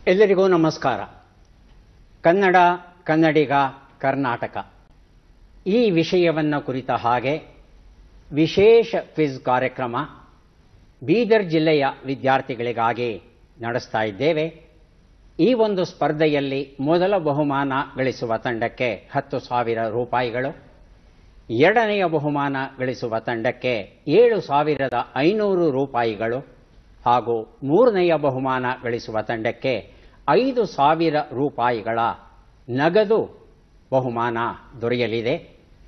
ಎಲ್ಲರಿಗೂ ನಮಸ್ಕಾರ ಕನ್ನಡ ಕನ್ನಡಿಗ ಕರ್ನಾಟಕ ಈ ವಿಷಯವನ್ನು ಕುರಿತ ಹಾಗೆ ವಿಶೇಷ ಕ್ವಿಜ್ ಕಾರ್ಯಕ್ರಮ ಬೀದರ್ ಜಿಲ್ಲೆಯ ವಿದ್ಯಾರ್ಥಿಗಳಿಗಾಗಿ ನಡೆಸ್ತಾ ಇದ್ದೇವೆ ಈ ಒಂದು ಸ್ಪರ್ಧೆಯಲ್ಲಿ ಮೊದಲ ಬಹುಮಾನ ಗಳಿಸುವ ತಂಡಕ್ಕೆ ಹತ್ತು ಸಾವಿರ ರೂಪಾಯಿಗಳು ಎರಡನೆಯ ಬಹುಮಾನ ಗಳಿಸುವ ತಂಡಕ್ಕೆ ಏಳು ಸಾವಿರದ ಐನೂರು ರೂಪಾಯಿಗಳು ಹಾಗೂ ಮೂರನೆಯ ಬಹುಮಾನ ಗಳಿಸುವ ತಂಡಕ್ಕೆ ಐದು ಸಾವಿರ ರೂಪಾಯಿಗಳ ನಗದು ಬಹುಮಾನ ದೊರೆಯಲಿದೆ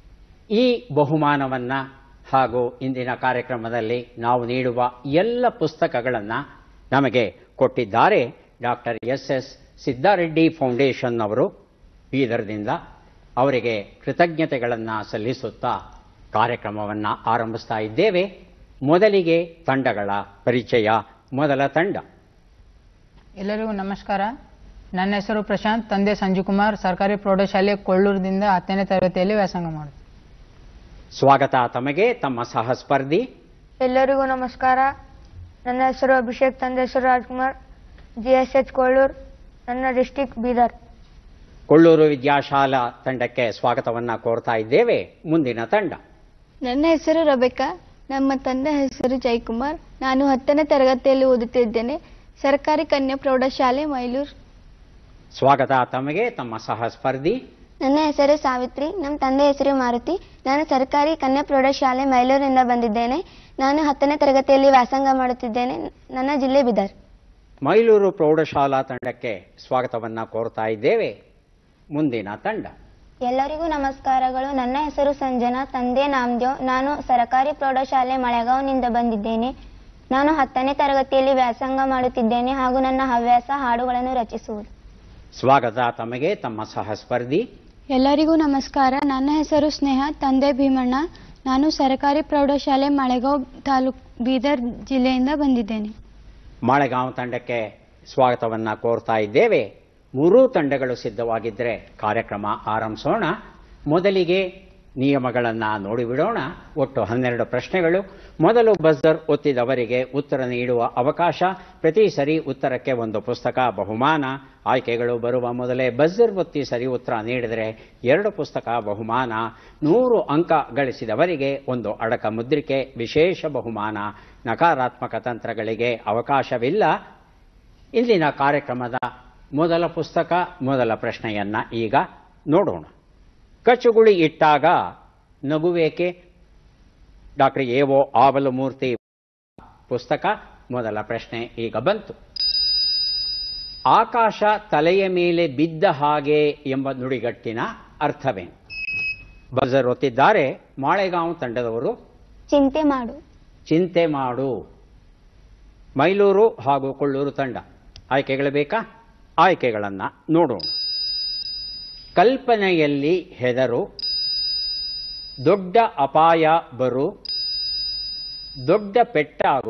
ಈ ಬಹುಮಾನವನ್ನು ಹಾಗೂ ಇಂದಿನ ಕಾರ್ಯಕ್ರಮದಲ್ಲಿ ನಾವು ನೀಡುವ ಎಲ್ಲ ಪುಸ್ತಕಗಳನ್ನು ನಮಗೆ ಕೊಟ್ಟಿದ್ದಾರೆ doctor S S Siddareddy foundation ಅವರು ಬೀದರ್ದಿಂದ ಅವರಿಗೆ ಕೃತಜ್ಞತೆಗಳನ್ನು ಸಲ್ಲಿಸುತ್ತಾ ಕಾರ್ಯಕ್ರಮವನ್ನು ಆರಂಭಿಸ್ತಾ ಇದ್ದೇವೆ ಮೊದಲಿಗೆ ತಂಡಗಳ ಪರಿಚಯ ಮೊದಲ ತಂಡ ಎಲ್ಲರಿಗೂ ನಮಸ್ಕಾರ ನನ್ನ ಹೆಸರು ಪ್ರಶಾಂತ್ ತಂದೆ ಸಂಜುಕುಮಾರ್ ಸರ್ಕಾರಿ ಪ್ರೌಢಶಾಲೆ ಕೊಳ್ಳೂರಿನಿಂದ ಹತ್ತನೇ ತರಗತಿಯಲ್ಲಿ ವ್ಯಾಸಂಗ ಮಾಡುತ್ತೆ ಸ್ವಾಗತ ತಮಗೆ ತಮ್ಮ ಸಹಸ್ಪರ್ಧಿ ಎಲ್ಲರಿಗೂ ನಮಸ್ಕಾರ ನನ್ನ ಹೆಸರು ಅಭಿಷೇಕ್ ತಂದೆ ಹೆಸರು Rajkumar G S H Kollur ನನ್ನ ಡಿಸ್ಟಿಕ್ ಬೀದರ್ ಕೊಳ್ಳೂರು ವಿದ್ಯಾಶಾಲಾ ತಂಡಕ್ಕೆ ಸ್ವಾಗತವನ್ನು ಕೋರ್ತಾ ಇದ್ದೇವೆ ಮುಂದಿನ ತಂಡ ನನ್ನ ಹೆಸರು ರಬೇಕಾ ನಮ್ಮ ತಂದೆ ಹೆಸರು ಜಯಕುಮಾರ್ ನಾನು ಹತ್ತನೇ ತರಗತಿಯಲ್ಲಿ ಓದುತ್ತಿದ್ದೇನೆ ಸರ್ಕಾರಿ ಕನ್ಯಾ ಪ್ರೌಢಶಾಲೆ ಮೈಲೂರು ಸ್ವಾಗತ ತಮಗೆ ತಮ್ಮ ಸಹಸ್ಪರ್ಧಿ ನನ್ನ ಹೆಸರು ಸಾವಿತ್ರಿ ನಮ್ಮ ತಂದೆ ಹೆಸರು ಮಾರುತಿ ನಾನು ಸರ್ಕಾರಿ ಕನ್ಯಾ ಪ್ರೌಢಶಾಲೆ ಮೈಲೂರಿನಿಂದ ಬಂದಿದ್ದೇನೆ ನಾನು ಹತ್ತನೇ ತರಗತಿಯಲ್ಲಿ ವ್ಯಾಸಂಗ ಮಾಡುತ್ತಿದ್ದೇನೆ ನನ್ನ ಜಿಲ್ಲೆ ಬಿದರ್ ಮೈಲೂರು ಪ್ರೌಢಶಾಲಾ ತಂಡಕ್ಕೆ ಸ್ವಾಗತವನ್ನು ಕೋರ್ತಾ ಇದ್ದೇವೆ ಮುಂದಿನ ತಂಡ ಎಲ್ಲರಿಗೂ ನಮಸ್ಕಾರಗಳು ನನ್ನ ಹೆಸರು ಸಂಜನಾ ತಂದೆ ನಾಮದೇವ್ ನಾನು ಸರ್ಕಾರಿ ಪ್ರೌಢಶಾಲೆ ಮಳೆಗಾವ್ನಿಂದ ಬಂದಿದ್ದೇನೆ ನಾನು ಹತ್ತನೇ ತರಗತಿಯಲ್ಲಿ ವ್ಯಾಸಂಗ ಮಾಡುತ್ತಿದ್ದೇನೆ ಹಾಗೂ ನನ್ನ ಹವ್ಯಾಸ ಹಾಡುಗಳನ್ನು ರಚಿಸುವುದು ಸ್ವಾಗತ ತಮಗೆ ತಮ್ಮ ಸಹಸ್ಪರ್ಧಿ ಎಲ್ಲರಿಗೂ ನಮಸ್ಕಾರ ನನ್ನ ಹೆಸರು ಸ್ನೇಹ ತಂದೆ ಭೀಮಣ್ಣ ನಾನು ಸರ್ಕಾರಿ ಪ್ರೌಢಶಾಲೆ ಮಳೆಗಾಂವ್ ತಾಲೂಕ್ ಬೀದರ್ ಜಿಲ್ಲೆಯಿಂದ ಬಂದಿದ್ದೇನೆ ಮಾಳೆಗಾಂವ್ ತಂಡಕ್ಕೆ ಸ್ವಾಗತವನ್ನು ಕೋರ್ತಾ ಇದ್ದೇವೆ ಮೂರೂ ತಂಡಗಳು ಸಿದ್ಧವಾಗಿದ್ದರೆ ಕಾರ್ಯಕ್ರಮ ಆರಂಭಿಸೋಣ ಮೊದಲಿಗೆ ನಿಯಮಗಳನ್ನು ನೋಡಿಬಿಡೋಣ ಒಟ್ಟು ಹನ್ನೆರಡು ಪ್ರಶ್ನೆಗಳು ಮೊದಲು ಬಜರ್ ಒತ್ತಿದವರಿಗೆ ಉತ್ತರ ನೀಡುವ ಅವಕಾಶ ಪ್ರತಿ ಸರಿ ಉತ್ತರಕ್ಕೆ ಒಂದು ಪುಸ್ತಕ ಬಹುಮಾನ ಆಯ್ಕೆಗಳು ಬರುವ ಮೊದಲೇ ಬಜರ್ ಒತ್ತಿ ಸರಿ ಉತ್ತರ ನೀಡಿದರೆ ಎರಡು ಪುಸ್ತಕ ಬಹುಮಾನ ನೂರು ಅಂಕ ಗಳಿಸಿದವರಿಗೆ ಒಂದು ಅಡಕ ಮುದ್ರಿಕೆ ವಿಶೇಷ ಬಹುಮಾನ ನಕಾರಾತ್ಮಕ ತಂತ್ರಗಳಿಗೆ ಅವಕಾಶವಿಲ್ಲ ಇಂದಿನ ಕಾರ್ಯಕ್ರಮದ ಮೊದಲ ಪುಸ್ತಕ ಮೊದಲ ಪ್ರಶ್ನೆಯನ್ನ ಈಗ ನೋಡೋಣ ಕಚುಗುಳಿ ಇಟ್ಟಾಗ ನಗುವೇಕೆ ಡಾಕ್ಟರ್ ಎ ಒ ಆವಲಮೂರ್ತಿ ಪುಸ್ತಕ ಮೊದಲ ಪ್ರಶ್ನೆ ಈಗ ಬಂತು ಆಕಾಶ ತಲೆಯ ಮೇಲೆ ಬಿದ್ದ ಹಾಗೆ ಎಂಬ ನುಡಿಗಟ್ಟಿನ ಅರ್ಥವೇನು ಬಜರ್ ಒತ್ತಿದ್ದಾರೆ ಮಾಳೆಗಾಂವ್ ತಂಡದವರು ಚಿಂತೆ ಮಾಡು ಚಿಂತೆ ಮಾಡು ಮೈಲೂರು ಹಾಗೂ ಕೊಳ್ಳೂರು ತಂಡ ಆಯ್ಕೆಗಳು ಬೇಕಾ ಆಯ್ಕೆಗಳನ್ನು ನೋಡೋಣ ಕಲ್ಪನೆಯಲ್ಲಿ ಹೆದರು ದೊಡ್ಡ ಅಪಾಯ ಬರು ದೊಡ್ಡ ಪೆಟ್ಟಾಗು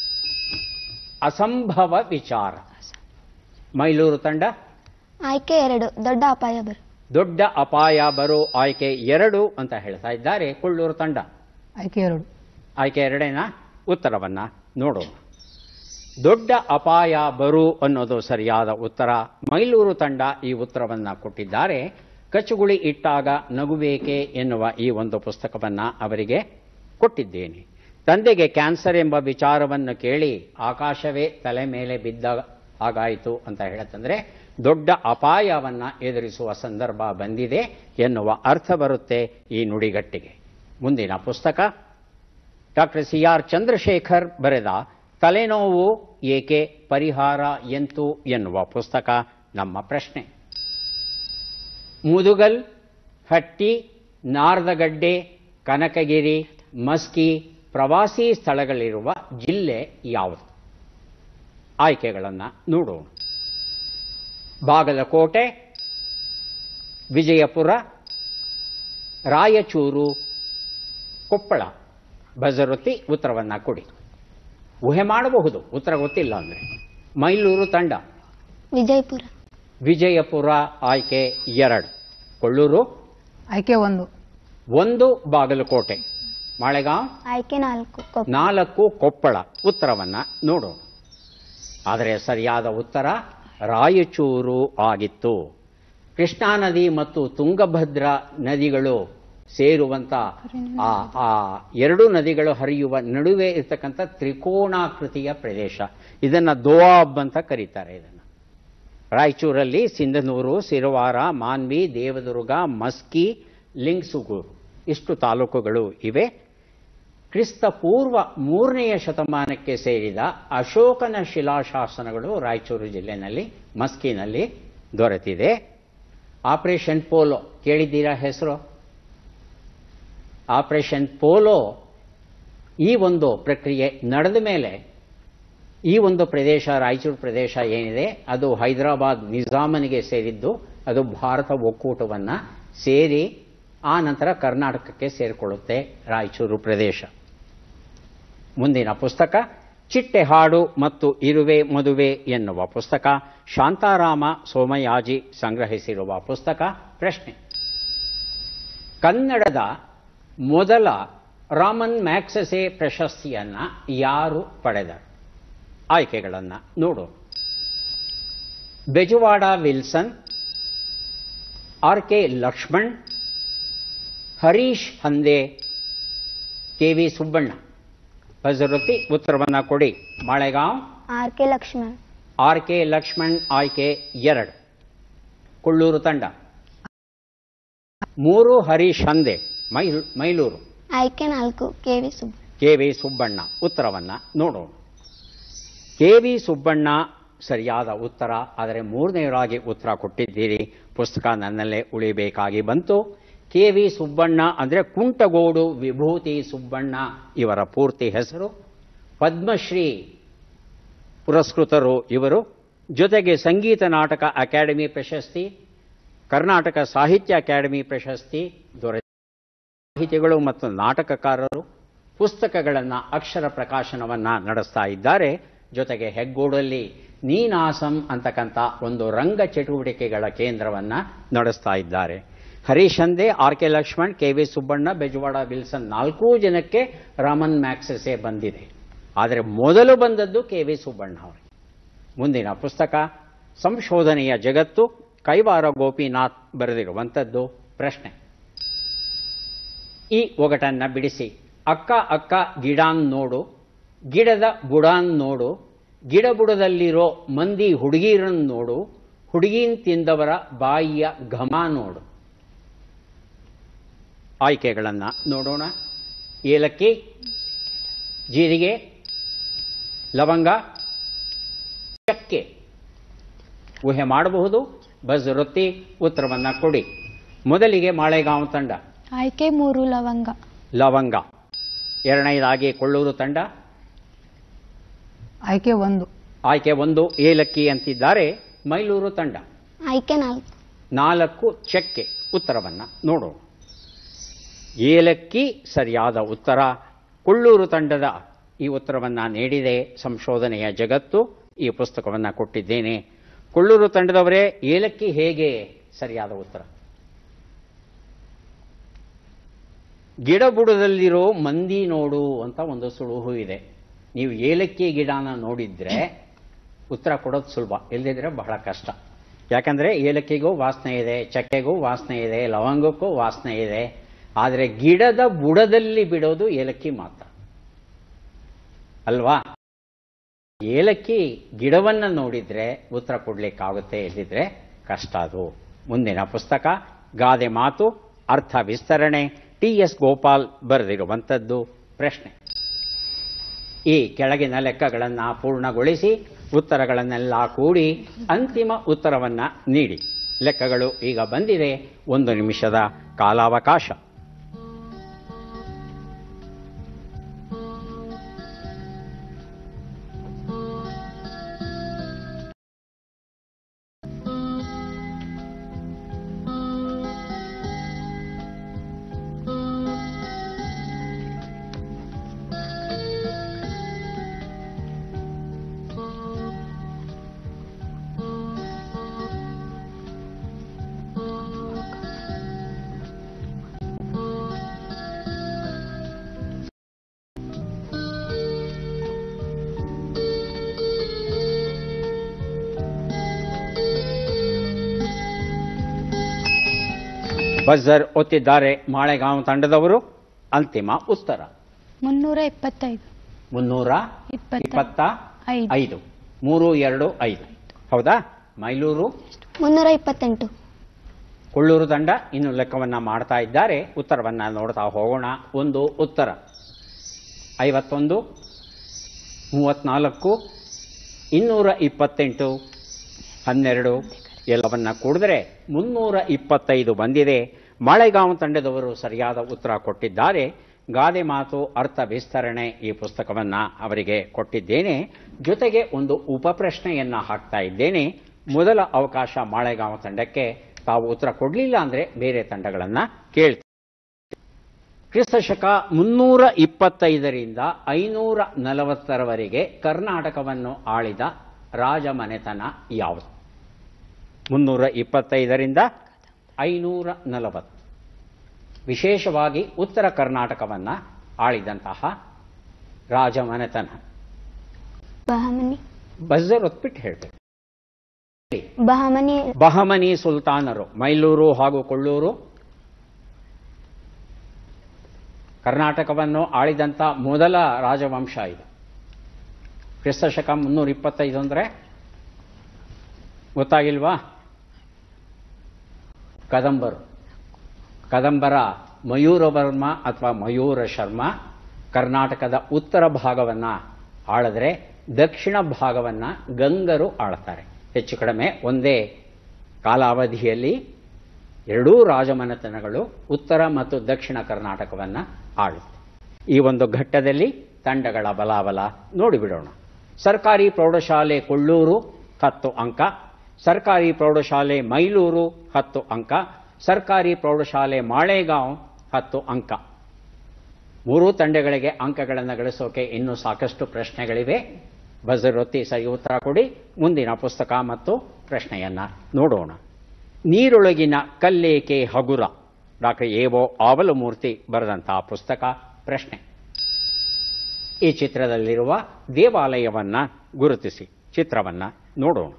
ಅಸಂಭವ ವಿಚಾರ ಮೈಲೂರು ತಂಡ ಆಯ್ಕೆ ಎರಡು ದೊಡ್ಡ ಅಪಾಯ ಬರು ದೊಡ್ಡ ಅಪಾಯ ಬರು ಆಯ್ಕೆ ಎರಡು ಅಂತ ಹೇಳ್ತಾ ಇದ್ದಾರೆ ಕೊಳ್ಳೂರು ತಂಡ ಆಯ್ಕೆ ಎರಡು ಆಯ್ಕೆ ಎರಡೇನ ಉತ್ತರವನ್ನ ನೋಡೋಣ ದೊಡ್ಡ ಅಪಾಯ ಬರು ಅನ್ನೋದು ಸರಿಯಾದ ಉತ್ತರ ಮೈಲೂರು ತಂಡ ಈ ಉತ್ತರವನ್ನ ಕೊಟ್ಟಿದ್ದಾರೆ ಕಚುಗುಳಿ ಇಟ್ಟಾಗ ನಗುಬೇಕೆ ಎನ್ನುವ ಈ ಒಂದು ಪುಸ್ತಕವನ್ನ ಅವರಿಗೆ ಕೊಟ್ಟಿದ್ದೇನೆ ತಂದೆಗೆ ಕ್ಯಾನ್ಸರ್ ಎಂಬ ವಿಚಾರವನ್ನು ಕೇಳಿ ಆಕಾಶವೇ ತಲೆ ಮೇಲೆ ಬಿದ್ದ ಹಾಗಾಯಿತು ಅಂತ ಹೇಳತ್ತಂದ್ರೆ ದೊಡ್ಡ ಅಪಾಯವನ್ನ ಎದುರಿಸುವ ಸಂದರ್ಭ ಬಂದಿದೆ ಎನ್ನುವ ಅರ್ಥ ಬರುತ್ತೆ ಈ ನುಡಿಗಟ್ಟಿಗೆ ಮುಂದಿನ ಪುಸ್ತಕ ಡಾಕ್ಟರ್ ಸಿ ಆರ್ ಚಂದ್ರಶೇಖರ್ ಬರೆದ ತಲೆನೋವು ಏಕೆ ಪರಿಹಾರ ಎಂತು ಎನ್ನುವ ಪುಸ್ತಕ ನಮ್ಮ ಪ್ರಶ್ನೆ ಮುದುಗಲ್ ಹಟ್ಟಿ ನಾರ್ದಗಡ್ಡೆ ಕನಕಗಿರಿ ಮಸ್ಕಿ ಪ್ರವಾಸಿ ಸ್ಥಳಗಳಿರುವ ಜಿಲ್ಲೆ ಯಾವುದು ಆಯ್ಕೆಗಳನ್ನು ನೋಡೋಣ ಬಾಗಲಕೋಟೆ ವಿಜಯಪುರ ರಾಯಚೂರು ಕೊಪ್ಪಳ ಬಜರೊತ್ತಿ ಉತ್ತರವನ್ನು ಕೊಡಿ ಊಹೆ ಮಾಡಬಹುದು ಉತ್ತರ ಗೊತ್ತಿಲ್ಲ ಅಂದರೆ ಮೈಲೂರು ತಂಡ ವಿಜಯಪುರ ವಿಜಯಪುರ ಆಯ್ಕೆ ಎರಡು ಕೊಳ್ಳೂರು ಆಯ್ಕೆ ಒಂದು ಒಂದು ಬಾಗಲಕೋಟೆ ಮಾಳೆಗಾಂವ್ ಆಯ್ಕೆ ನಾಲ್ಕು ಕೊಪ್ಪ ನಾಲ್ಕು ಕೊಪ್ಪಳ ಉತ್ತರವನ್ನ ನೋಡೋಣ ಆದರೆ ಸರಿಯಾದ ಉತ್ತರ ರಾಯಚೂರು ಆಗಿತ್ತು ಕೃಷ್ಣಾ ನದಿ ಮತ್ತು ತುಂಗಭದ್ರಾ ನದಿಗಳು ಸೇರುವಂತ ಆ ಆ ಎರಡು ನದಿಗಳು ಹರಿಯುವ ನಡುವೆ ಇರ್ತಕ್ಕಂಥ ತ್ರಿಕೋಣಾಕೃತಿಯ ಪ್ರದೇಶ ಇದನ್ನ ದೋವಾಬ್ ಅಂತ ಕರೀತಾರೆ ಇದನ್ನು ರಾಯಚೂರಲ್ಲಿ ಸಿಂಧನೂರು ಸಿರವಾರ ಮಾನ್ವಿ ದೇವದುರ್ಗ ಮಸ್ಕಿ ಲಿಂಗ್ಸುಗೂರು ಇಷ್ಟು ತಾಲೂಕುಗಳು ಇವೆ ಕ್ರಿಸ್ತ ಪೂರ್ವ ಮೂರನೆಯ ಶತಮಾನಕ್ಕೆ ಸೇರಿದ ಅಶೋಕನ ಶಿಲಾಶಾಸನಗಳು ರಾಯಚೂರು ಜಿಲ್ಲೆನಲ್ಲಿ ಮಸ್ಕಿನಲ್ಲಿ ದೊರೆತಿದೆ ಆಪರೇಷನ್ ಪೋಲೋ ಕೇಳಿದ್ದೀರಾ ಹೆಸರು ಆಪರೇಷನ್ ಪೋಲೋ ಈ ಒಂದು ಪ್ರಕ್ರಿಯೆ ನಡೆದ ಮೇಲೆ ಈ ಒಂದು ಪ್ರದೇಶ ರಾಯಚೂರು ಪ್ರದೇಶ ಏನಿದೆ ಅದು ಹೈದರಾಬಾದ್ ನಿಜಾಮನಿಗೆ ಸೇರಿದ್ದು ಅದು ಭಾರತ ಒಕ್ಕೂಟವನ್ನು ಸೇರಿ ಆ ನಂತರ ಕರ್ನಾಟಕಕ್ಕೆ ಸೇರಿಕೊಳ್ಳುತ್ತೆ ರಾಯಚೂರು ಪ್ರದೇಶ ಮುಂದಿನ ಪುಸ್ತಕ ಚಿಟ್ಟೆ ಹಾಡು ಮತ್ತು ಇರುವೆ ಮದುವೆ ಎನ್ನುವ ಪುಸ್ತಕ ಶಾಂತಾರಾಮ ಸೋಮಯಾಜಿ ಸಂಗ್ರಹಿಸಿರುವ ಪುಸ್ತಕ ಪ್ರಶ್ನೆ ಕನ್ನಡದ ಮೊದಲ ರಾಮನ್ ಮ್ಯಾಕ್ಸಸೆ ಪ್ರಶಸ್ತಿಯನ್ನ ಯಾರು ಪಡೆದರು ಆಯ್ಕೆಗಳನ್ನು ನೋಡು Bezwada Wilson R K Laxman Harish Hande K V Subbanna ಬಜರುತ್ತಿ ಉತ್ತರವನ್ನ ಕೊಡಿ Malegaon R K Laxman R K Laxman ಆಯ್ಕೆ ಎರಡು ಕೊಳ್ಳೂರು ತಂಡ ಮೂರು ಹರೀಶ್ ಹಂದೆ ಮೈಲ್ ಮೈಲೂರು ಆಯ್ಕೆ ನಾಲ್ಕು K V Subba K V Subbanna ಉತ್ತರವನ್ನ ನೋಡೋಣ ಕೆ ವಿ ಸುಬ್ಬಣ್ಣ ಸರಿಯಾದ ಉತ್ತರ ಆದರೆ ಮೂರನೆಯರಾಗಿ ಉತ್ತರ ಕೊಟ್ಟಿದ್ದೀರಿ ಪುಸ್ತಕ ನನ್ನಲ್ಲೇ ಉಳಿಬೇಕಾಗಿ ಬಂತು ಕೆ ವಿ ಸುಬ್ಬಣ್ಣ ಅಂದರೆ ಕುಂಟಗೋಡು ವಿಭೂತಿ ಸುಬ್ಬಣ್ಣ ಇವರ ಪೂರ್ತಿ ಹೆಸರು ಪದ್ಮಶ್ರೀ ಪುರಸ್ಕೃತರು ಇವರು ಜೊತೆಗೆ ಸಂಗೀತ ನಾಟಕ ಅಕಾಡೆಮಿ ಪ್ರಶಸ್ತಿ ಕರ್ನಾಟಕ ಸಾಹಿತ್ಯ ಅಕಾಡೆಮಿ ಪ್ರಶಸ್ತಿ ದೊರೆ ಸಾಹಿತಿಗಳು ಮತ್ತು ನಾಟಕಕಾರರು ಪುಸ್ತಕಗಳನ್ನು ಅಕ್ಷರ ಪ್ರಕಾಶನವನ್ನು ನಡೆಸ್ತಾ ಇದ್ದಾರೆ ಜೊತೆಗೆ ಹೆಗ್ಗೋಡಲ್ಲಿ ನೀನಾಸಂ ಅಂತಕ್ಕಂಥ ಒಂದು ರಂಗ ಚಟುವಟಿಕೆಗಳ ಕೇಂದ್ರವನ್ನು ನಡೆಸ್ತಾ ಇದ್ದಾರೆ Harish Hande R K Laxman K V Subbanna Bezwada Wilson ನಾಲ್ಕೂ ಜನಕ್ಕೆ ರಾಮನ್ ಮ್ಯಾಕ್ಸಸೆ ಬಂದಿದೆ ಆದರೆ ಮೊದಲು ಬಂದದ್ದು ಕೆ ವಿ ಸುಬ್ಬಣ್ಣ ಅವರಿಗೆ ಮುಂದಿನ ಪುಸ್ತಕ ಸಂಶೋಧನೆಯ ಜಗತ್ತು ಕೈವಾರ ಗೋಪಿನಾಥ್ ಬರೆದಿರುವಂಥದ್ದು ಪ್ರಶ್ನೆ ಈ ಒಗಟನ್ನ ಬಿಡಿಸಿ ಅಕ್ಕ ಅಕ್ಕ ಗಿಡಾನ್ ನೋಡು ಗಿಡದ ಬುಡಾನ್ ನೋಡು ಗಿಡ ಬುಡದಲ್ಲಿರೋ ಮಂದಿ ಹುಡುಗಿರನ್ ನೋಡು ಹುಡುಗಿನ್ ತಿಂದವರ ಬಾಯಿಯ ಘಮ ನೋಡು ಆಯ್ಕೆಗಳನ್ನು ನೋಡೋಣ ಏಲಕ್ಕಿ ಜೀರಿಗೆ ಲವಂಗ ಚಕ್ಕೆ ಊಹೆ ಮಾಡಬಹುದು ಬಸ್ ವೃತ್ತಿ ಉತ್ತರವನ್ನ ಕೊಡಿ ಮೊದಲಿಗೆ ಮಾಳೆಗಾಂವ್ ತಂಡ ಆಯ್ಕೆ ಮೂರು ಲವಂಗ ಲವಂಗ ಎರಡನೇದಾಗಿ ಕೊಳ್ಳೂರು ತಂಡ ಆಯ್ಕೆ ಒಂದು ಆಯ್ಕೆ ಒಂದು ಏಲಕ್ಕಿ ಅಂತಿದ್ದಾರೆ ಮೈಲೂರು ತಂಡ ಆಯ್ಕೆ ನಾಲ್ಕು ನಾಲ್ಕು ಚಕ್ಕೆ ಉತ್ತರವನ್ನ ನೋಡೋಣ ಏಲಕ್ಕಿ ಸರಿಯಾದ ಉತ್ತರ ಕೊಳ್ಳೂರು ತಂಡದ ಈ ಉತ್ತರವನ್ನ ನೀಡಿದೆ ಸಂಶೋಧನೆಯ ಜಗತ್ತು ಈ ಪುಸ್ತಕವನ್ನ ಕೊಟ್ಟಿದ್ದೇನೆ ಕೊಳ್ಳೂರು ತಂಡದವರೇ ಏಲಕ್ಕಿ ಹೇಗೆ ಸರಿಯಾದ ಉತ್ತರ ಗಿಡಬುಡದಲ್ಲಿರೋ ಮಂದಿ ನೋಡು ಅಂತ ಒಂದು ಸುಳುಹು ಇದೆ ನೀವು ಏಲಕ್ಕಿ ಗಿಡನ ನೋಡಿದ್ರೆ ಉತ್ತರ ಕೊಡೋದು ಸುಲಭ ಇಲ್ಲದಿದ್ರೆ ಬಹಳ ಕಷ್ಟ ಯಾಕಂದ್ರೆ ಏಲಕ್ಕಿಗೂ ವಾಸನೆ ಇದೆ ಚಕ್ಕೆಗೂ ವಾಸನೆ ಇದೆ ಲವಂಗಕ್ಕೂ ವಾಸನೆ ಇದೆ ಆದರೆ ಗಿಡದ ಬುಡದಲ್ಲಿ ಬಿಡೋದು ಏಲಕ್ಕಿ ಮಾತ್ರ ಅಲ್ವಾ ಏಲಕ್ಕಿ ಗಿಡವನ್ನ ನೋಡಿದ್ರೆ ಉತ್ತರ ಕೊಡ್ಲಿಕ್ಕಾಗುತ್ತೆ ಇಲ್ಲದಿದ್ರೆ ಕಷ್ಟ ಅದು ಮುಂದಿನ ಪುಸ್ತಕ ಗಾದೆ ಮಾತು ಅರ್ಥ ವಿಸ್ತರಣೆ ಟಿ ಎಸ್ ಗೋಪಾಲ್ ಬರೆದಿರುವಂಥದ್ದು ಪ್ರಶ್ನೆ ಈ ಕೆಳಗಿನ ಲೆಕ್ಕಗಳನ್ನು ಪೂರ್ಣಗೊಳಿಸಿ ಉತ್ತರಗಳನ್ನೆಲ್ಲ ಕೂಡಿ ಅಂತಿಮ ಉತ್ತರವನ್ನ ನೀಡಿ ಲೆಕ್ಕಗಳು ಈಗ ಬಂದಿದೆ ಒಂದು ನಿಮಿಷದ ಕಾಲಾವಕಾಶ ಬಜರ್ ಒತ್ತಿದ್ದಾರೆ ಮಾಳೆಗಾಂವ್ ತಂಡದವರು ಅಂತಿಮ ಉತ್ತರ ಮುನ್ನೂರ ಇಪ್ಪತ್ತೈದು ಮುನ್ನೂರ ಇಪ್ಪತ್ತ ಇಪ್ಪತ್ತ ಐದು. ಐದು ಮೂರು ಎರಡು ಐದು ಹೌದಾ ಮೈಲೂರು ಮುನ್ನೂರ ಇಪ್ಪತ್ತೆಂಟು ಕೊಳ್ಳೂರು ತಂಡ ಇನ್ನು ಲೆಕ್ಕವನ್ನ ಮಾಡ್ತಾ ಇದ್ದಾರೆ ಉತ್ತರವನ್ನ ನೋಡ್ತಾ ಹೋಗೋಣ ಒಂದು ಉತ್ತರ ಐವತ್ತೊಂದು ಮೂವತ್ನಾಲ್ಕು ಇನ್ನೂರ ಇಪ್ಪತ್ತೆಂಟು ಹನ್ನೆರಡು ಎಲ್ಲವನ್ನ ಕೂಡಿದ್ರೆ ಮುನ್ನೂರ ಇಪ್ಪತ್ತೈದು ಬಂದಿದೆ ಮಾಳೆಗಾಂವ್ ತಂಡದವರು ಸರಿಯಾದ ಉತ್ತರ ಕೊಟ್ಟಿದ್ದಾರೆ ಗಾದೆ ಮಾತು ಅರ್ಥ ವಿಸ್ತರಣೆ ಈ ಪುಸ್ತಕವನ್ನ ಅವರಿಗೆ ಕೊಟ್ಟಿದ್ದೇನೆ ಜೊತೆಗೆ ಒಂದು ಉಪಪ್ರಶ್ನೆಯನ್ನ ಹಾಕ್ತಾ ಇದ್ದೇನೆ ಮೊದಲ ಅವಕಾಶ ಮಾಳೆಗಾಂವ್ ತಂಡಕ್ಕೆ ತಾವು ಉತ್ತರ ಕೊಡಲಿಲ್ಲ ಅಂದ್ರೆ ಬೇರೆ ತಂಡಗಳನ್ನ ಕೇಳ್ತಾರೆ ಕ್ರಿಸ್ತ ಶಕ ಮುನ್ನೂರ ಇಪ್ಪತ್ತೈದರಿಂದ ಐನೂರ ನಲವತ್ತರವರೆಗೆ ಕರ್ನಾಟಕವನ್ನು ಆಳಿದ ರಾಜಮನೆತನ ಯಾವುದು ಮುನ್ನೂರ ಇಪ್ಪತ್ತೈದರಿಂದ ಐನೂರ ನಲವತ್ತು ವಿಶೇಷವಾಗಿ ಉತ್ತರ ಕರ್ನಾಟಕವನ್ನ ಆಳಿದಂತಹ ರಾಜಮನೆತನ ಬಹಮನಿ ಬಜರ್ ಒತ್ಬಿಟ್ಟು ಹೇಳ್ಬೇಕು ಬಹಮನಿ ಬಹಮನಿ ಸುಲ್ತಾನರು ಮೈಲೂರು ಹಾಗೂ ಕೊಳ್ಳೂರು ಕರ್ನಾಟಕವನ್ನು ಆಳಿದಂಥ ಮೊದಲ ರಾಜವಂಶ ಇದು ಕ್ರಿಸ್ತ ಶಕ ಮುನ್ನೂರ ಇಪ್ಪತ್ತೈದು ಅಂದರೆ ಗೊತ್ತಾಗಿಲ್ವಾ ಕದಂಬರು ಕದಂಬರ ಮಯೂರವರ್ಮ ಅಥವಾ ಮಯೂರ ಶರ್ಮ ಕರ್ನಾಟಕದ ಉತ್ತರ ಭಾಗವನ್ನ ಆಳಿದ್ರೆ ದಕ್ಷಿಣ ಭಾಗವನ್ನ ಗಂಗರು ಆಳ್ತಾರೆ ಹೆಚ್ಚು ಕಡಿಮೆ ಒಂದೇ ಕಾಲಾವಧಿಯಲ್ಲಿ ಎರಡೂ ರಾಜಮನೆತನಗಳು ಉತ್ತರ ಮತ್ತು ದಕ್ಷಿಣ ಕರ್ನಾಟಕವನ್ನ ಆಳುತ್ತೆ ಈ ಒಂದು ಘಟ್ಟದಲ್ಲಿ ತಂಡಗಳ ಬಲಾಬಲ ನೋಡಿಬಿಡೋಣ ಸರ್ಕಾರಿ ಪ್ರೌಢಶಾಲೆ ಕೊಳ್ಳೂರು ಹತ್ತು ಅಂಕ ಸರ್ಕಾರಿ ಪ್ರೌಢಶಾಲೆ ಮೈಲೂರು ಹತ್ತು ಅಂಕ ಸರ್ಕಾರಿ ಪ್ರೌಢಶಾಲೆ ಮಾಳೇಗಾಂವ್ ಹತ್ತು ಅಂಕ ಮೂರೂ ತಂಡಗಳಿಗೆ ಅಂಕಗಳನ್ನು ಗಳಿಸೋಕೆ ಇನ್ನೂ ಸಾಕಷ್ಟು ಪ್ರಶ್ನೆಗಳಿವೆ ಬಜರ್ ಒತ್ತಿ ಸರಿ ಉತ್ತರ ಕೊಡಿ ಮುಂದಿನ ಪುಸ್ತಕ ಮತ್ತು ಪ್ರಶ್ನೆಯನ್ನ ನೋಡೋಣ ನೀರೊಳಗಿನ ಕಲ್ಲೇಕೆ ಹಗುರ ಡಾಕ್ಟರ್ ಎವೋ ಆವಲಮೂರ್ತಿ ಬರೆದಂತಹ ಪುಸ್ತಕ ಪ್ರಶ್ನೆ ಈ ಚಿತ್ರದಲ್ಲಿರುವ ದೇವಾಲಯವನ್ನ ಗುರುತಿಸಿ ಚಿತ್ರವನ್ನ ನೋಡೋಣ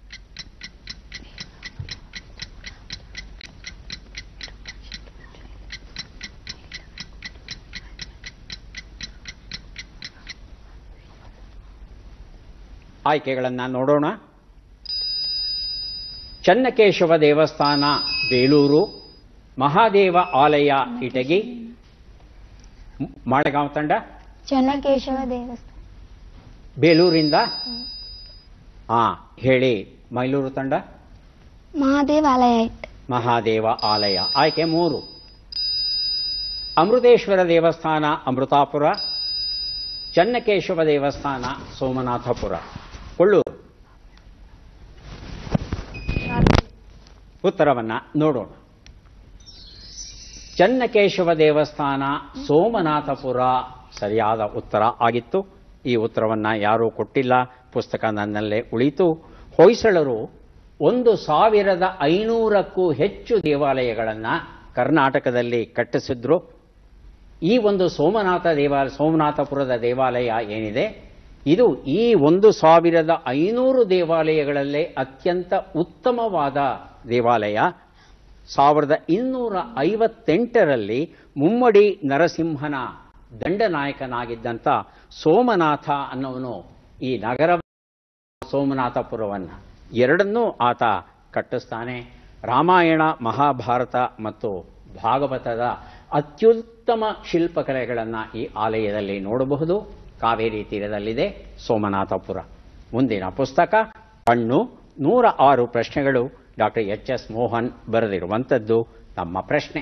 ಆಯ್ಕೆಗಳನ್ನ ನೋಡೋಣ ಚನ್ನಕೇಶವ ದೇವಸ್ಥಾನ ಬೇಲೂರು ಮಹಾದೇವ ಆಲಯ ಇಟಗಿ ಮ್- ಮಾಳಗಾಂವ್ ತಂಡ ಚೆನ್ನಕೇಶವ ದೇವಸ್ಥಾನ ಬೇಲೂರಿಂದ ಹಾ ಹೇಳಿ ಮೈಲೂರು ತಂಡ ಮಹಾದೇವಾಲಯ ಇಟ್ ಮಹಾದೇವ ಆಲಯ ಆಯ್ಕೆ ಮೂರು ಅಮೃತೇಶ್ವರ ದೇವಸ್ಥಾನ ಅಮೃತಾಪುರ ಚನ್ನಕೇಶವ ದೇವಸ್ಥಾನ ಸೋಮನಾಥಪುರ ಕೊಳ್ಳೂರು ಉತ್ತರವನ್ನ ನೋಡೋಣ ಚನ್ನಕೇಶವ ದೇವಸ್ಥಾನ ಸೋಮನಾಥಪುರ ಸರಿಯಾದ ಉತ್ತರ ಆಗಿತ್ತು ಈ ಉತ್ತರವನ್ನ ಯಾರೂ ಕೊಟ್ಟಿಲ್ಲ ಪುಸ್ತಕ ನನ್ನಲ್ಲೇ ಉಳಿತು ಹೊಯ್ಸಳರು ಒಂದು ಸಾವಿರದ ಐನೂರಕ್ಕೂ ಹೆಚ್ಚು ದೇವಾಲಯಗಳನ್ನು ಕರ್ನಾಟಕದಲ್ಲಿ ಕಟ್ಟಿಸಿದ್ರು ಈ ಒಂದು ಸೋಮನಾಥ ದೇವಾಲಯ ಸೋಮನಾಥಪುರದ ದೇವಾಲಯ ಏನಿದೆ ಇದು ಈ ಒಂದು ಸಾವಿರದ ಐನೂರು ದೇವಾಲಯಗಳಲ್ಲೇ ಅತ್ಯಂತ ಉತ್ತಮವಾದ ದೇವಾಲಯ ಸಾವಿರದ ಇನ್ನೂರ ಐವತ್ತೆಂಟರಲ್ಲಿ ಮುಮ್ಮಡಿ ನರಸಿಂಹನ ದಂಡನಾಯಕನಾಗಿದ್ದಂಥ ಸೋಮನಾಥ ಅನ್ನೋನು ಈ ನಗರ ಸೋಮನಾಥಪುರವನ್ನು ಎರಡನ್ನೂ ಆತ ಕಟ್ಟಿಸ್ತಾನೆ ರಾಮಾಯಣ ಮಹಾಭಾರತ ಮತ್ತು ಭಾಗವತದ ಅತ್ಯುತ್ತಮ ಶಿಲ್ಪಕಲೆಗಳನ್ನು ಈ ಆಲಯದಲ್ಲಿ ನೋಡಬಹುದು ಕಾವೇರಿ ತೀರದಲ್ಲಿದೆ ಸೋಮನಾಥಪುರ ಮುಂದಿನ ಪುಸ್ತಕ ಕಣ್ಣು ನೂರ ಆರು ಪ್ರಶ್ನೆಗಳು ಡಾಕ್ಟರ್ ಎಚ್ ಎಸ್ ಮೋಹನ್ ಬರೆದಿರುವಂಥದ್ದು ನಮ್ಮ ಪ್ರಶ್ನೆ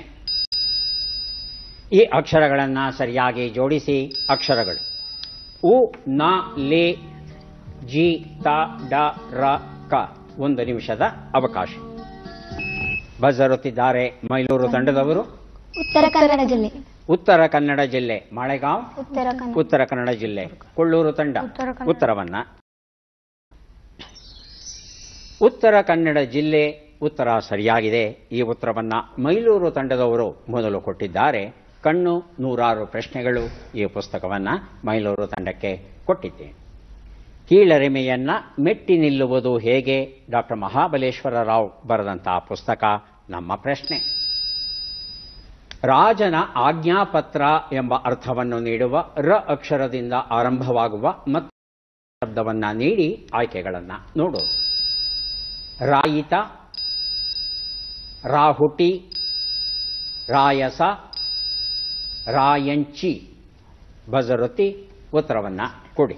ಈ ಅಕ್ಷರಗಳನ್ನು ಸರಿಯಾಗಿ ಜೋಡಿಸಿ ಅಕ್ಷರಗಳು ಉ ನ ಲೇ ಜಿ ತ ಡ ರ ಕ ಒಂದು ನಿಮಿಷದ ಅವಕಾಶ ಬಜರುತ್ತಿದ್ದಾರೆ ಮೈಲೂರು ತಂಡದವರು ಉತ್ತರ ಕನ್ನಡ ಜಿಲ್ಲೆ ಉತ್ತರ ಕನ್ನಡ ಜಿಲ್ಲೆ ಮಾಳೆಗಾಂವ್ ಉತ್ತರ ಕನ್ನಡ ಉತ್ತರ ಕನ್ನಡ ಜಿಲ್ಲೆ ಕೊಳ್ಳೂರು ತಂಡ ಉತ್ತರ ಕನ್ನಡ. ಉತ್ತರವನ್ನ ಉತ್ತರ ಕನ್ನಡ ಜಿಲ್ಲೆ ಉತ್ತರ ಸರಿಯಾಗಿದೆ ಈ ಉತ್ತರವನ್ನ ಮೈಲೂರು ತಂಡದವರು ಮೊದಲು ಕೊಟ್ಟಿದ್ದಾರೆ ಕಣ್ಣು ನೂರಾರು ಪ್ರಶ್ನೆಗಳು ಈ ಪುಸ್ತಕವನ್ನ ಮೈಲೂರು ತಂಡಕ್ಕೆ ಕೊಟ್ಟಿದ್ದೇನೆ ಕೀಳರಿಮೆಯನ್ನ ಮೆಟ್ಟಿ ನಿಲ್ಲುವುದು ಹೇಗೆ ಡಾಕ್ಟರ್ ಮಹಾಬಲೇಶ್ವರ ರಾವ್ ಬರೆದಂತಹ ಪುಸ್ತಕ ನಮ್ಮ ಪ್ರಶ್ನೆ ರಾಜನ ಆಜ್ಞಾಪತ್ರ ಎಂಬ ಅರ್ಥವನ್ನು ನೀಡುವ ರ ಅಕ್ಷರದಿಂದ ಆರಂಭವಾಗುವ ಮತ್ತು ಶಬ್ದವನ್ನ ನೀಡಿ ಆಯ್ಕೆಗಳನ್ನ ನೋಡು ರಾಯಿತ ರಾಹುಟಿ ರಾಯಸ ರಾಯಂಚಿ ಬಜರುತಿ ಉತ್ತರವನ್ನ ಕೊಡಿ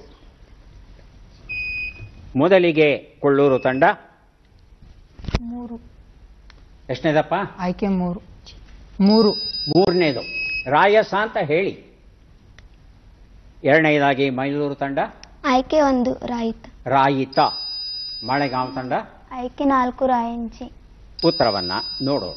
ಮೊದಲಿಗೆ ಕೊಳ್ಳೂರು ತಂಡ ಮೂರು ಎಷ್ಟನೇದಪ್ಪ ಆಯ್ಕೆ ಮೂರು ಮೂರು ಮೂರನೇದು ರಾಯಸ ಅಂತ ಹೇಳಿ ಎರಡನೇದಾಗಿ ಮೈಸೂರು ತಂಡ ಆಯ್ಕೆ ಒಂದು ರಾಯಿತ ರಾಯಿತ ಮಾಳೆಗಾಂವ್ ತಂಡ ಆಯ್ಕೆ ನಾಲ್ಕು ರಾಯಂಚಿ ಉತ್ತರವನ್ನ ನೋಡೋಣ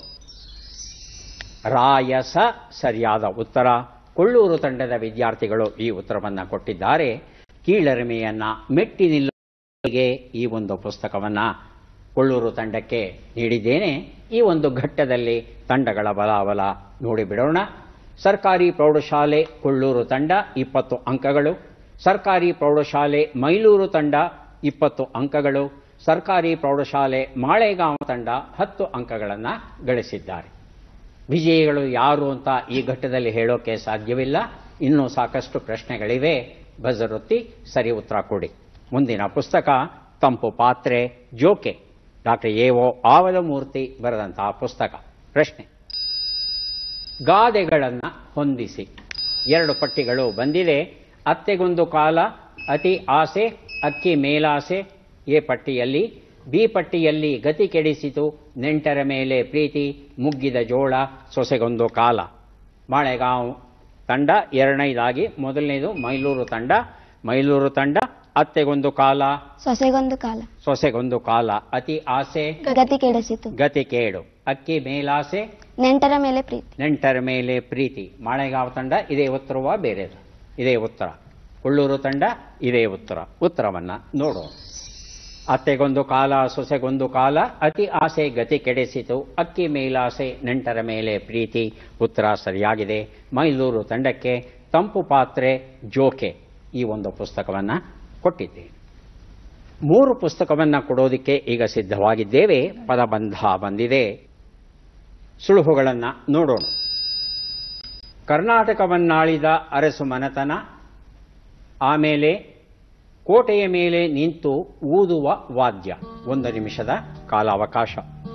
ರಾಯಸ ಸರಿಯಾದ ಉತ್ತರ ಕೊಳ್ಳೂರು ತಂಡದ ವಿದ್ಯಾರ್ಥಿಗಳು ಈ ಉತ್ತರವನ್ನ ಕೊಟ್ಟಿದ್ದಾರೆ ಕೀಳರಿಮೆಯನ್ನ ಮೆಟ್ಟಿ ನಿಲ್ಲುವಿಗೆ ಈ ಒಂದು ಪುಸ್ತಕವನ್ನ ಕೊಳ್ಳೂರು ತಂಡಕ್ಕೆ ನೀಡಿದ್ದೇನೆ ಈ ಒಂದು ಘಟ್ಟದಲ್ಲಿ ತಂಡಗಳ ಬಲಾಬಲ ನೋಡಿಬಿಡೋಣ ಸರ್ಕಾರಿ ಪ್ರೌಢಶಾಲೆ ಕೊಳ್ಳೂರು ತಂಡ ಇಪ್ಪತ್ತು ಅಂಕಗಳು ಸರ್ಕಾರಿ ಪ್ರೌಢಶಾಲೆ ಮೈಲೂರು ತಂಡ ಇಪ್ಪತ್ತು ಅಂಕಗಳು ಸರ್ಕಾರಿ ಪ್ರೌಢಶಾಲೆ ಮಾಳೆಗಾಂವ್ ತಂಡ ಹತ್ತು ಅಂಕಗಳನ್ನು ಗಳಿಸಿದ್ದಾರೆ ವಿಜಯಿಗಳು ಯಾರು ಅಂತ ಈ ಘಟ್ಟದಲ್ಲಿ ಹೇಳೋಕೆ ಸಾಧ್ಯವಿಲ್ಲ ಇನ್ನೂ ಸಾಕಷ್ಟು ಪ್ರಶ್ನೆಗಳಿವೆ ಬಜರೊತ್ತಿ ಸರಿ ಉತ್ತರ ಕೊಡಿ ಮುಂದಿನ ಪುಸ್ತಕ ತಂಪು ಪಾತ್ರೆ ಜೋಕೆ ಡಾಕ್ಟರ್ ಎ ಒ ಆವಲಮೂರ್ತಿ ಬರೆದಂತಹ ಪುಸ್ತಕ ಪ್ರಶ್ನೆ ಗಾದೆಗಳನ್ನು ಹೊಂದಿಸಿ ಎರಡು ಪಟ್ಟಿಗಳು ಬಂದಿದೆ ಅತ್ತೆಗೊಂದು ಕಾಲ ಅತಿ ಆಸೆ ಅಕ್ಕಿ ಮೇಲಾಸೆ ಎ ಪಟ್ಟಿಯಲ್ಲಿ ಬಿ ಪಟ್ಟಿಯಲ್ಲಿ ಗತಿ ಕೆಡಿಸಿತು ನೆಂಟರ ಮೇಲೆ ಪ್ರೀತಿ ಮುಗ್ಗಿದ ಜೋಳ ಸೊಸೆಗೊಂದು ಕಾಲ ಮಾಳೆಗಾಂವ್ ತಂಡ ಎರಡನೇದಾಗಿ ಮೊದಲನೇದು ಮೈಲೂರು ತಂಡ ಮೈಲೂರು ತಂಡ ಅತ್ತೆಗೊಂದು ಕಾಲ ಸೊಸೆಗೊಂದು ಕಾಲ ಸೊಸೆಗೊಂದು ಕಾಲ ಅತಿ ಆಸೆ ಗತಿ ಕೆಡಿಸಿತು ಗತಿ ಕೇಡು ಅಕ್ಕಿ ಮೇಲಾಸೆ ನೆಂಟರ ಮೇಲೆ ಪ್ರೀತಿ ನೆಂಟರ ಮೇಲೆ ಪ್ರೀತಿ ಮಾಳೆಗಾಂವ್ ತಂಡ ಇದೇ ಉತ್ತರವಾ ಬೇರೆದು ಇದೇ ಉತ್ತರ ಉಳ್ಳೂರು ತಂಡ ಇದೇ ಉತ್ತರ ಉತ್ತರವನ್ನ ನೋಡೋಣ ಅತ್ತೆಗೊಂದು ಕಾಲ ಸೊಸೆಗೊಂದು ಕಾಲ ಅತಿ ಆಸೆ ಗತಿ ಕೆಡಿಸಿತು ಅಕ್ಕಿ ಮೇಲಾಸೆ ನೆಂಟರ ಮೇಲೆ ಪ್ರೀತಿ ಉತ್ತರ ಸರಿಯಾಗಿದೆ ಮೈಸೂರು ತಂಡಕ್ಕೆ ತಂಪು ಪಾತ್ರೆ ಜೋಕೆ ಈ ಒಂದು ಪುಸ್ತಕವನ್ನ ಕೊಟ್ಟಿದ್ದೇನೆ ಮೂರು ಪುಸ್ತಕವನ್ನ ಕೊಡೋದಕ್ಕೆ ಈಗ ಸಿದ್ಧವಾಗಿದ್ದೇವೆ ಪದಬಂಧ ಬಂದಿದೆ ಸುಳುಹುಗಳನ್ನ ನೋಡೋಣ ಕರ್ನಾಟಕವನ್ನಾಳಿದ ಅರಸು ಮನತನ ಆಮೇಲೆ ಕೋಟೆಯ ಮೇಲೆ ನಿಂತು ಊದುವ ವಾದ್ಯ ಒಂದು ನಿಮಿಷದ ಕಾಲಾವಕಾಶ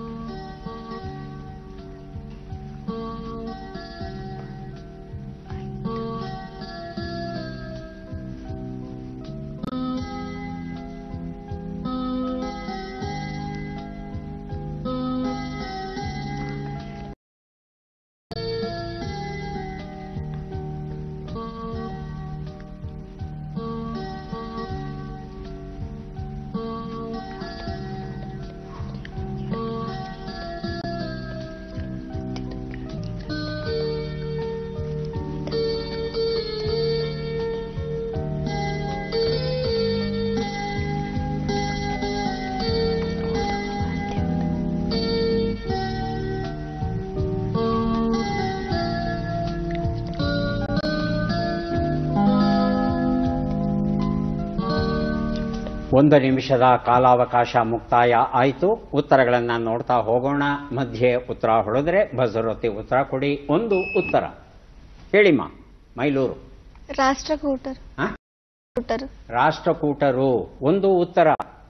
ಒಂದು ನಿಮಿಷದ ಕಾಲಾವಕಾಶ ಮುಕ್ತಾಯ ಆಯಿತು ಉತ್ತರಗಳನ್ನ ನೋಡ್ತಾ ಹೋಗೋಣ ಮಧ್ಯೆ ಉತ್ತರ ಹೊಡೆದ್ರೆ ಬಜರೊತ್ತಿ ಉತ್ತರ ಕೊಡಿ ಒಂದು ಉತ್ತರ ಹೇಳಿಮ್ಮ ಮೈಲೂರು ರಾಷ್ಟ್ರಕೂಟರು ಹ? ಕೂಟರು ರಾಷ್ಟ್ರಕೂಟರು ಒಂದು ಉತ್ತರ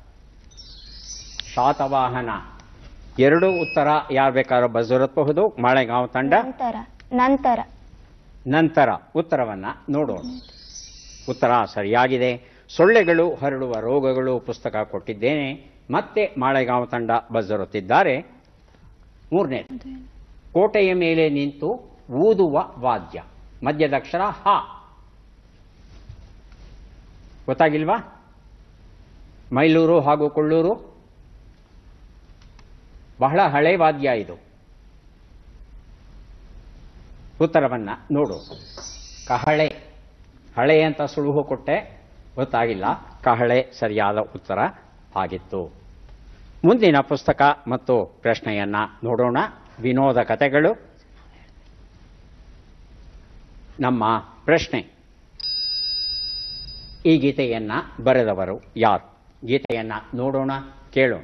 ಶಾತವಾಹನ ಎರಡು ಉತ್ತರ ಯಾರು ಬೇಕಾದ್ರೂ ಬಜರತ್ಬಹುದು ಮಾಳೆಗಾಂವ್ ತಂಡ ನಂತರ ನಂತರ ನಂತರ ಉತ್ತರವನ್ನ ನೋಡೋಣ ಉತ್ತರ ಸರಿಯಾಗಿದೆ ಸೊಳ್ಳೆಗಳು ಹರಡುವ ರೋಗಗಳು ಪುಸ್ತಕ ಕೊಟ್ಟಿದ್ದೇನೆ ಮತ್ತೆ ಮಾಳೆಗಾಂವ್ ತಂಡ ಬಜರುತ್ತಿದ್ದಾರೆ ಮೂರನೇ ಕೋಟೆಯ ಮೇಲೆ ನಿಂತು ಊದುವ ವಾದ್ಯ ಮಧ್ಯದಕ್ಷರ ಹ ಗೊತ್ತಾಗಿಲ್ವಾ ಮೈಲೂರು ಹಾಗೂ ಕೊಳ್ಳೂರು ಬಹಳ ಹಳೆ ವಾದ್ಯ ಇದು ಉತ್ತರವನ್ನ ನೋಡು ಕಹಳೆ ಹಳೆ ಅಂತ ಸುಳುಹು ಕೊಟ್ಟೆ ಗೊತ್ತಾಗಿಲ್ಲ ಕಹಳೆ ಸರಿಯಾದ ಉತ್ತರ ಆಗಿತ್ತು ಮುಂದಿನ ಪುಸ್ತಕ ಮತ್ತು ಪ್ರಶ್ನೆಯನ್ನ ನೋಡೋಣ ವಿನೋದ ಕಥೆಗಳು ನಮ್ಮ ಪ್ರಶ್ನೆ ಈ ಗೀತೆಯನ್ನ ಬರೆದವರು ಯಾರು ಗೀತೆಯನ್ನ ನೋಡೋಣ ಕೇಳೋಣ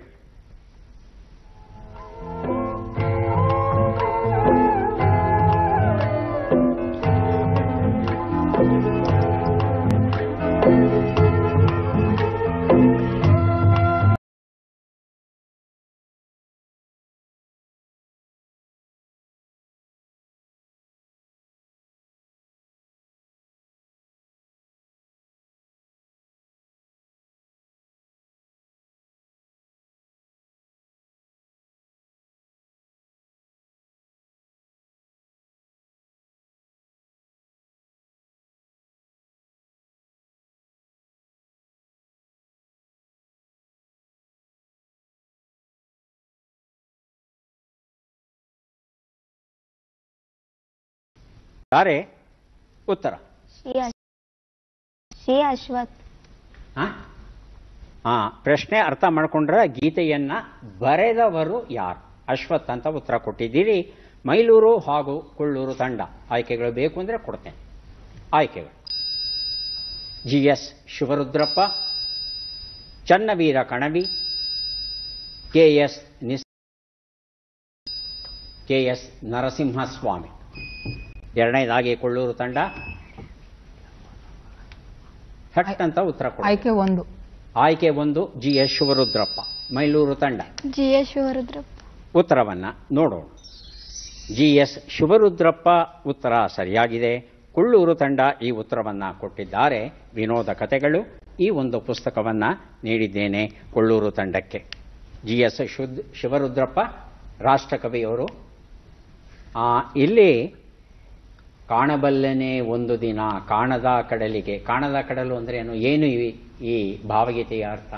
ತಾರೆ ಉತ್ತರ ಶ್ರೀ ಅಶ್- ಶ್ರೀ ಅಶ್ವಥ್ ಹಾ ಹಾ ಪ್ರಶ್ನೆ ಅರ್ಥ ಮಾಡ್ಕೊಂಡ್ರೆ ಗೀತೆಯನ್ನ ಬರೆದವರು ಯಾರು ಅಶ್ವಥ್ ಅಂತ ಉತ್ತರ ಕೊಟ್ಟಿದ್ದೀರಿ ಮೈಲೂರು ಹಾಗೂ ಕೊಳ್ಳೂರು ತಂಡ ಆಯ್ಕೆಗಳು ಬೇಕು ಅಂದ್ರೆ ಕೊಡ್ತೇನೆ ಆಯ್ಕೆಗಳು G S Shivarudrappa Channaveera Kanavi K S ನಿಸ್ ಕೆ ಎಸ್ ನರಸಿಂಹಸ್ವಾಮಿ ಎರಡನೇದಾಗಿ ಕೊಳ್ಳೂರು ತಂಡ ಹಟ್ ಅಂತ ಉತ್ತರ ಕೊಡಿ ಆಯ್ಕೆ ಒಂದು ಆಯ್ಕೆ ಒಂದು ಜಿ ಎಸ್ ಶಿವರುದ್ರಪ್ಪ ಮೈಲೂರು ತಂಡ ಜಿ ಎಸ್ ಶಿವರುದ್ರಪ್ಪ ಉತ್ತರವನ್ನ ನೋಡೋಣ ಜಿ ಎಸ್ ಶಿವರುದ್ರಪ್ಪ ಉತ್ತರ ಸರಿಯಾಗಿದೆ ಕುಳ್ಳೂರು ತಂಡ ಈ ಉತ್ತರವನ್ನ ಕೊಟ್ಟಿದ್ದಾರೆ ವಿನೋದ ಕಥೆಗಳು ಈ ಒಂದು ಪುಸ್ತಕವನ್ನ ನೀಡಿದ್ದೇನೆ ಕೊಳ್ಳೂರು ತಂಡಕ್ಕೆ ಜಿ ಎಸ್ ಶುದ್ ಶಿವರುದ್ರಪ್ಪ ರಾಷ್ಟ್ರಕವಿಯವರು ಆ, ಇಲ್ಲಿ ಕಾಣಬಲ್ಲನೆ ಒಂದು ದಿನ ಕಾಣದ ಕಡಲಿಗೆ ಕಾಣದ ಕಡಲು ಅಂದ್ರೆ ಏನು ಏನು ಈ- ಈ ಭಾವಗೀತೆಯ ಅರ್ಥ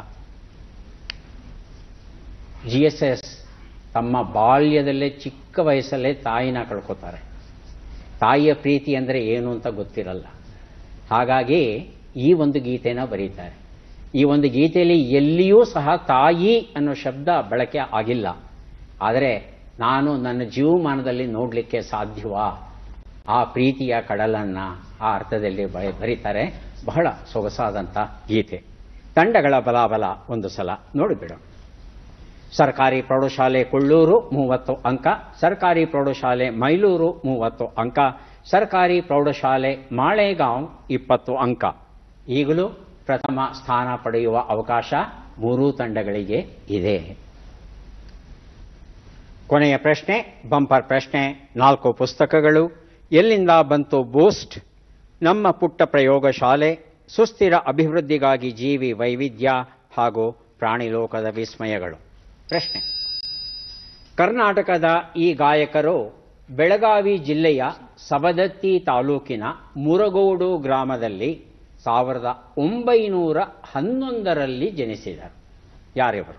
ಜಿ ಎಸ್ ಎಸ್ ತಮ್ಮ ಬಾಲ್ಯದಲ್ಲೇ ಚಿಕ್ಕ ವಯಸ್ಸಲ್ಲೇ ತಾಯಿನ ಕಳ್ಕೊತಾರೆ ತಾಯಿಯ ಪ್ರೀತಿ ಅಂದರೆ ಏನು ಅಂತ ಗೊತ್ತಿರಲ್ಲ ಹಾಗಾಗಿ ಈ ಒಂದು ಗೀತೆನ ಬರೀತಾರೆ ಈ ಒಂದು ಗೀತೆಯಲ್ಲಿ ಎಲ್ಲಿಯೂ ಸಹ ತಾಯಿ ಅನ್ನೋ ಶಬ್ದ ಬಳಕೆ ಆಗಿಲ್ಲ ಆದರೆ ನಾನು ನನ್ನ ಜೀವಮಾನದಲ್ಲಿ ನೋಡಲಿಕ್ಕೆ ಸಾಧ್ಯವಾ ಆ ಪ್ರೀತಿಯ ಕಡಲನ್ನ ಆ ಅರ್ಥದಲ್ಲಿ ಬ- ಬರೀತಾರೆ ಬಹಳ ಸೊಗಸಾದಂಥ ಗೀತೆ ತಂಡಗಳ ಬಲಾಬಲ ಒಂದು ಸಲ ನೋಡಿಬಿಡೋಣ ಸರ್ಕಾರಿ ಪ್ರೌಢಶಾಲೆ ಕೊಳ್ಳೂರು ಮೂವತ್ತು ಅಂಕ ಸರ್ಕಾರಿ ಪ್ರೌಢಶಾಲೆ ಮೈಲೂರು ಮೂವತ್ತು ಅಂಕ ಸರ್ಕಾರಿ ಪ್ರೌಢಶಾಲೆ ಮಾಳೆಗಾಂವ್ ಇಪ್ಪತ್ತು ಅಂಕ ಈಗಲೂ ಪ್ರಥಮ ಸ್ಥಾನ ಪಡೆಯುವ ಅವಕಾಶ ಮೂರೂ ತಂಡಗಳಿಗೆ ಇದೆ ಕೊನೆಯ ಪ್ರಶ್ನೆ ಬಂಪರ್ ಪ್ರಶ್ನೆ ನಾಲ್ಕು ಪುಸ್ತಕಗಳು ಎಲ್ಲಿಂದ ಬಂತು ಬೂಸ್ಟ್ ನಮ್ಮ ಪುಟ್ಟ ಪ್ರಯೋಗಶಾಲೆ ಸುಸ್ಥಿರ ಅಭಿವೃದ್ಧಿಗಾಗಿ ಜೀವಿ ವೈವಿಧ್ಯ ಹಾಗೂ ಪ್ರಾಣಿಲೋಕದ ವಿಸ್ಮಯಗಳು ಪ್ರಶ್ನೆ ಕರ್ನಾಟಕದ ಈ ಗಾಯಕರು ಬೆಳಗಾವಿ ಜಿಲ್ಲೆಯ ಸವದತ್ತಿ ತಾಲೂಕಿನ ಮುರಗೋಡು ಗ್ರಾಮದಲ್ಲಿ ಸಾವಿರದ ಒಂಬೈನೂರ ಹನ್ನೊಂದರಲ್ಲಿ ಜನಿಸಿದರು ಯಾರಿವರು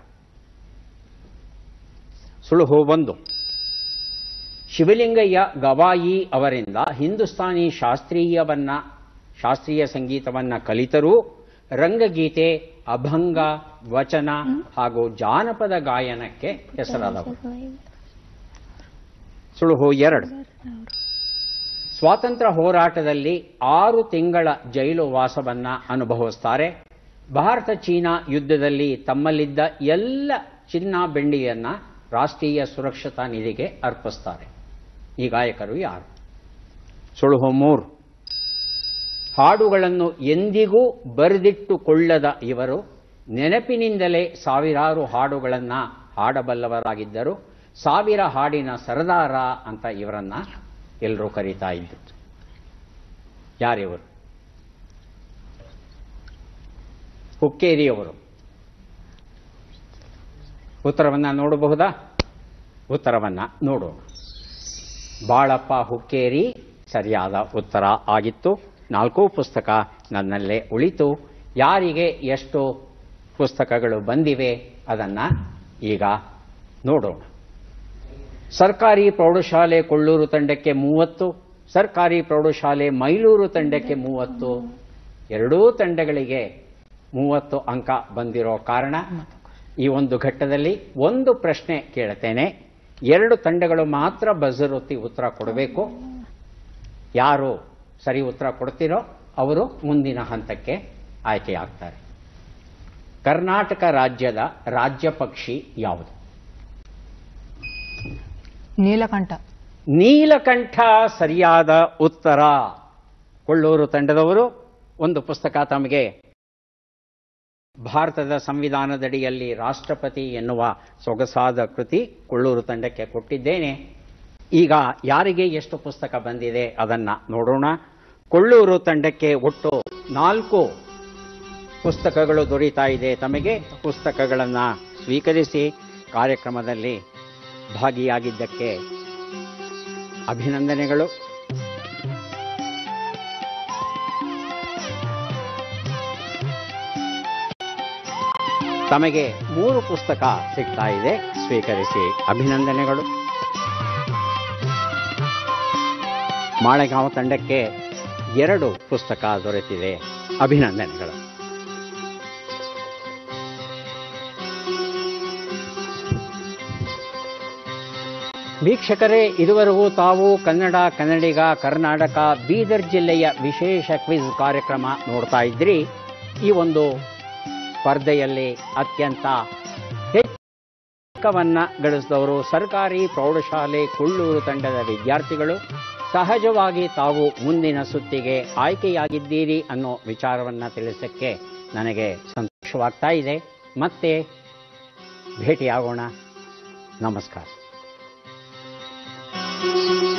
ಸುಳುಹು ಒಂದು ಶಿವಲಿಂಗಯ್ಯ ಗವಾಯಿ ಅವರಿಂದ ಹಿಂದೂಸ್ತಾನಿ ಶಾಸ್ತ್ರೀಯವನ್ನ ಶಾಸ್ತ್ರೀಯ ಸಂಗೀತವನ್ನ ಕಲಿತರೂ ರಂಗಗೀತೆ ಅಭಂಗ ವಚನ ಹಾಗೂ ಜಾನಪದ ಗಾಯನಕ್ಕೆ ಹೆಸರಾದವರು ಸುಳುಹು ಎರಡು ಸ್ವಾತಂತ್ರ್ಯ ಹೋರಾಟದಲ್ಲಿ ಆರು ತಿಂಗಳ ಜೈಲು ವಾಸವನ್ನ ಅನುಭವಿಸ್ತಾರೆ ಭಾರತ ಚೀನಾ ಯುದ್ಧದಲ್ಲಿ ತಮ್ಮಲ್ಲಿದ್ದ ಎಲ್ಲ ಚಿನ್ನ ಬೆಳ್ಳಿಯನ್ನ ರಾಷ್ಟ್ರೀಯ ಸುರಕ್ಷತಾ ನಿಧಿಗೆ ಅರ್ಪಿಸ್ತಾರೆ ಈ ಗಾಯಕರು ಯಾರು ಸುಳುಹು ಮೂರು ಹಾಡುಗಳನ್ನು ಎಂದಿಗೂ ಬರೆದಿಟ್ಟುಕೊಳ್ಳದ ಇವರು ನೆನಪಿನಿಂದಲೇ ಸಾವಿರಾರು ಹಾಡುಗಳನ್ನು ಹಾಡಬಲ್ಲವರಾಗಿದ್ದರು ಸಾವಿರ ಹಾಡಿನ ಸರದಾರ ಅಂತ ಇವರನ್ನ ಎಲ್ಲರೂ ಕರೀತಾ ಇದ್ರು ಯಾರಿವರು ಹುಕ್ಕೇರಿಯವರು ಉತ್ತರವನ್ನ ನೋಡಬಹುದಾ ಉತ್ತರವನ್ನ ನೋಡೋಣ ಬಾಳಪ್ಪ ಹುಕ್ಕೇರಿ ಸರಿಯಾದ ಉತ್ತರ ಆಗಿತ್ತು ನಾಲ್ಕು ಪುಸ್ತಕ ನನ್ನಲ್ಲೇ ಉಳಿತು ಯಾರಿಗೆ ಎಷ್ಟು ಪುಸ್ತಕಗಳು ಬಂದಿವೆ ಅದನ್ನ ಈಗ ನೋಡೋಣ ಸರ್ಕಾರಿ ಪ್ರೌಢಶಾಲೆ ಕೊಳ್ಳೂರು ತಂಡಕ್ಕೆ ಮೂವತ್ತು ಸರ್ಕಾರಿ ಪ್ರೌಢಶಾಲೆ ಮೈಲೂರು ತಂಡಕ್ಕೆ ಮೂವತ್ತು ಎರಡೂ ತಂಡಗಳಿಗೆ ಮೂವತ್ತು ಅಂಕ ಬಂದಿರೋ ಕಾರಣ ಈ ಒಂದು ಘಟ್ಟದಲ್ಲಿ ಒಂದು ಪ್ರಶ್ನೆ ಕೇಳ್ತೇನೆ ಎರಡು ತಂಡಗಳು ಮಾತ್ರ ಬಜರ್ ಒತ್ತಿ ಉತ್ತರ ಕೊಡಬೇಕು ಯಾರು ಸರಿ ಉತ್ತರ ಕೊಡ್ತೀರೋ ಅವರು ಮುಂದಿನ ಹಂತಕ್ಕೆ ಆಯ್ಕೆಯಾಗ್ತಾರೆ ಕರ್ನಾಟಕ ರಾಜ್ಯದ ರಾಜ್ಯ ಪಕ್ಷಿ ಯಾವುದು ನೀಲಕಂಠ ನೀಲಕಂಠ ಸರಿಯಾದ ಉತ್ತರ ಕೊಳ್ಳೂರು ತಂಡದವರು ಒಂದು ಪುಸ್ತಕ ತಮಗೆ ಭಾರತದ ಸಂವಿಧಾನದಡಿಯಲ್ಲಿ ರಾಷ್ಟ್ರಪತಿ ಎನ್ನುವ ಸೊಗಸಾದ ಕೃತಿ ಕೊಳ್ಳೂರು ತಂಡಕ್ಕೆ ಕೊಟ್ಟಿದ್ದೇನೆ ಈಗ ಯಾರಿಗೆ ಎಷ್ಟು ಪುಸ್ತಕ ಬಂದಿದೆ ಅದನ್ನ ನೋಡೋಣ ಕೊಳ್ಳೂರು ತಂಡಕ್ಕೆ ಒಟ್ಟು ನಾಲ್ಕು ಪುಸ್ತಕಗಳು ದೊರೀತಾ ಇದೆ ತಮಗೆ ಪುಸ್ತಕಗಳನ್ನು ಸ್ವೀಕರಿಸಿ ಕಾರ್ಯಕ್ರಮದಲ್ಲಿ ಭಾಗಿಯಾಗಿದ್ದಕ್ಕೆ ಅಭಿನಂದನೆಗಳು ತಮಗೆ ಮೂರು ಪುಸ್ತಕ ಸಿಗ್ತಾ ಇದೆ ಸ್ವೀಕರಿಸಿ ಅಭಿನಂದನೆಗಳು ಮಾಳೆಗಾಂವ್ ತಂಡಕ್ಕೆ ಎರಡು ಪುಸ್ತಕ ದೊರೆತಿದೆ ಅಭಿನಂದನೆಗಳು ವೀಕ್ಷಕರೇ ಇದುವರೆಗೂ ತಾವು ಕನ್ನಡ ಕನ್ನಡಿಗ ಕರ್ನಾಟಕ ಬೀದರ್ ಜಿಲ್ಲೆಯ ವಿಶೇಷ ಕ್ವಿಜ್ ಕಾರ್ಯಕ್ರಮ ನೋಡ್ತಾ ಇದ್ರಿ ಈ ಒಂದು ಸ್ಪರ್ಧೆಯಲ್ಲಿ ಅತ್ಯಂತ ಹೆಚ್ಚವನ್ನ ಗಳಿಸಿದವರು ಸರ್ಕಾರಿ ಪ್ರೌಢಶಾಲೆ ಕುಳ್ಳೂರು ತಂಡದ ವಿದ್ಯಾರ್ಥಿಗಳು ಸಹಜವಾಗಿ ತಾವು ಮುಂದಿನ ಸುತ್ತಿಗೆ ಆಯ್ಕೆಯಾಗಿದ್ದೀರಿ ಅನ್ನೋ ವಿಚಾರವನ್ನು ತಿಳಿಸಕ್ಕೆ ನನಗೆ ಸಂತೋಷವಾಗ್ತಾ ಇದೆ ಮತ್ತೆ ಭೇಟಿಯಾಗೋಣ ನಮಸ್ಕಾರ